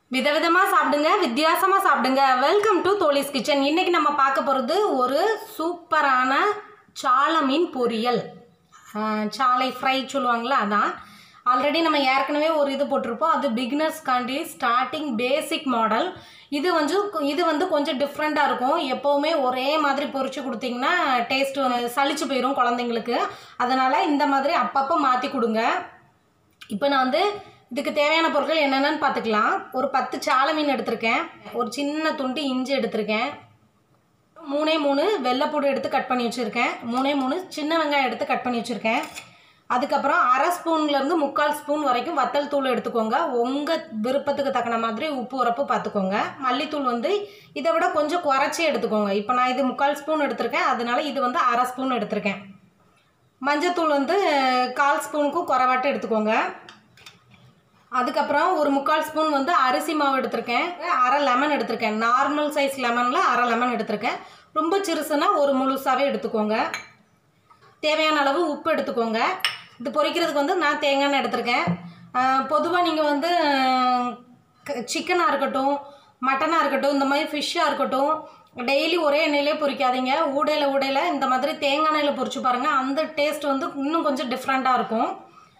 விதவிதமாக சாப்பிடுங்க வித்தியாசமாக சாப்பிடுங்க வெல்கம் டு தோலிஸ் கிச்சன் இன்னைக்கு நம்ம பார்க்க போகிறது ஒரு சூப்பரான சால மீன் பொரியல் ஆஹ், சாலை ஃப்ரை சொல்லுவாங்களே அதான் ஆல்ரெடி நம்ம ஏற்கனவே ஒரு இது போட்டிருப்போம் அது பிகினர்ஸ்காண்டி ஸ்டார்டிங் பேசிக் மாடல் இது வந்து இது வந்து கொஞ்சம் டிஃப்ரெண்ட்டாக இருக்கும் எப்போவுமே ஒரே மாதிரி பொரிச்சு கொடுத்தீங்கன்னா டேஸ்ட் சலிச்சு போயிடும் குழந்தைங்களுக்கு அதனால் இந்த மாதிரி அப்பப்போ மாற்றி கொடுங்க இப்போ நான் வந்து இதுக்கு தேவையான பொருட்கள் என்னென்னு பார்த்துக்கலாம் ஒரு பத்து சால மீன் எடுத்திருக்கேன் ஒரு சின்ன துண்டு இஞ்சி எடுத்திருக்கேன் மூணே மூணு வெள்ளைப்பூடு எடுத்து கட் பண்ணி வச்சுருக்கேன் மூணே மூணு சின்ன வெங்காயம் எடுத்து கட் பண்ணி வச்சுருக்கேன் அதுக்கப்புறம் அரை ஸ்பூன்லேருந்து முக்கால் ஸ்பூன் வரைக்கும் வத்தல் தூள் எடுத்துக்கோங்க உங்கள் விருப்பத்துக்கு தக்கன மாதிரி உப்பு உரப்பு பார்த்துக்கோங்க மல்லித்தூள் வந்து இதை விட கொஞ்சம் குறைச்சி எடுத்துக்கோங்க இப்போ நான் இது முக்கால் ஸ்பூன் எடுத்திருக்கேன் அதனால இது வந்து அரை ஸ்பூன் எடுத்திருக்கேன் மஞ்சத்தூள் வந்து அஹ், கால் ஸ்பூனுக்கும் குறைவாட்டு எடுத்துக்கோங்க அதுக்கப்புறம் ஒரு முக்கால் ஸ்பூன் வந்து அரிசி மாவு எடுத்திருக்கேன் அரை லெமன் எடுத்திருக்கேன் நார்மல் சைஸ் லெமனில் அரை லெமன் எடுத்திருக்கேன் ரொம்ப சிறுசுனா ஒரு முழுசாகவே எடுத்துக்கோங்க தேவையான அளவு உப்பு எடுத்துக்கோங்க இது பொரிக்கிறதுக்கு வந்து நான் தேங்காய் எண்ணெய் எடுத்திருக்கேன் பொதுவாக நீங்கள் வந்து சிக்கனாக இருக்கட்டும் மட்டனாக இருக்கட்டும் இந்த மாதிரி ஃபிஷ்ஷாக இருக்கட்டும் டெய்லி ஒரே எண்ணெயிலே பொரிக்காதீங்க ஊடையில் ஊடையில் இந்த மாதிரி தேங்காய் எண்ணெயில் பொரிச்சு பாருங்கள் அந்த டேஸ்ட் வந்து இன்னும் கொஞ்சம் டிஃப்ரெண்ட்டாக இருக்கும்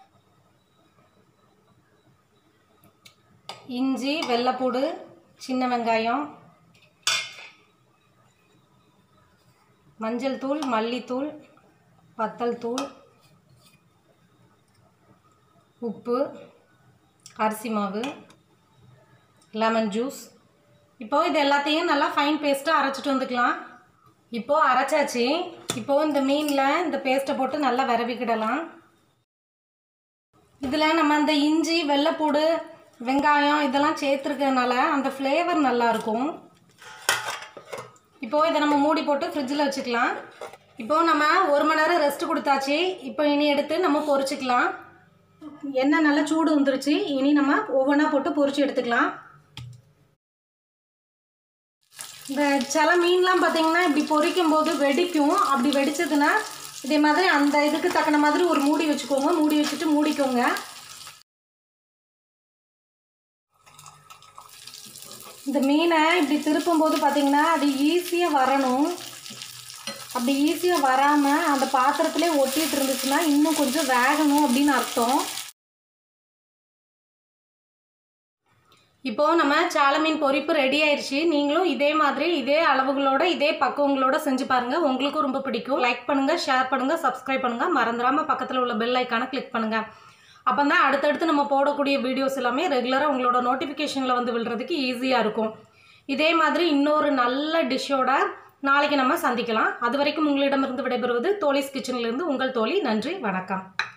இஞ்சி வெள்ளைப்பூடு சின்ன வெங்காயம் மஞ்சள் தூள் மல்லித்தூள் வத்தல் தூள் உப்பு அரிசி மாவு லெமன் ஜூஸ் இப்போ இது எல்லாத்தையும் நல்லா ஃபைன் பேஸ்ட்டாக அரைச்சிட்டு வந்துக்கலாம் இப்போது அரைச்சாச்சு இப்போது இந்த மீனில் இந்த பேஸ்ட்டை போட்டு நல்லா விரவிக்கிடலாம் இதில் நம்ம அந்த இஞ்சி வெள்ளைப்பூடு வெங்காயம் இதெல்லாம் சேர்த்துருக்கறதுனால அந்த ஃப்ளேவர் நல்லாயிருக்கும் இப்போது இதை நம்ம மூடி போட்டு ஃப்ரிட்ஜில் வச்சுக்கலாம் இப்போது நம்ம ஒரு மணி நேரம் ரெஸ்ட் கொடுத்தாச்சு இப்போ இனி எடுத்து நம்ம பொரிச்சுக்கலாம் எண்ணெய் நல்லா சூடு வந்துருச்சு இனி நம்ம ஒவ்வொன்றா போட்டு பொரிச்சு எடுத்துக்கலாம் இந்த சில மீன்லாம் பார்த்தீங்கன்னா இப்படி பொரிக்கும் போது வெடிக்கும் அப்படி வெடிச்சதுன்னா இதே மாதிரி அந்த இதுக்கு தக்கன மாதிரி ஒரு மூடி வச்சுக்கோங்க மூடி வச்சுட்டு மூடிக்கோங்க இந்த மீனை இப்படி திருப்பும் போது பார்த்தீங்கன்னா அது ஈஸியாக வரணும் அப்படி ஈஸியாக வராமல் அந்த பாத்திரத்திலே ஒட்டிட்டு இருந்துச்சுன்னா இன்னும் கொஞ்சம் வேகணும் அப்படின்னு அர்த்தம் இப்போது நம்ம சால மீன் பொரிப்பு ரெடி ஆயிடுச்சு நீங்களும் இதே மாதிரி இதே அளவுகளோட இதே பக்குவங்களோட செஞ்சு பாருங்கள் உங்களுக்கும் ரொம்ப பிடிக்கும் லைக் பண்ணுங்கள் ஷேர் பண்ணுங்கள் சப்ஸ்கிரைப் பண்ணுங்கள் மறந்துடாமல் பக்கத்தில் உள்ள பெல் ஐக்கானை கிளிக் பண்ணுங்கள் அப்போ தான் அடுத்தடுத்து நம்ம போடக்கூடிய வீடியோஸ் எல்லாமே ரெகுலராக உங்களோட நோட்டிஃபிகேஷனில் வந்து விழுறதுக்கு ஈஸியாக இருக்கும் இதே மாதிரி இன்னொரு நல்ல டிஷ்ஷோட நாளைக்கு நம்ம சந்திக்கலாம் அது வரைக்கும் உங்களிடமிருந்து விடைபெறுவது தோலிஸ் கிச்சன்லேருந்து உங்கள் தோழி நன்றி வணக்கம்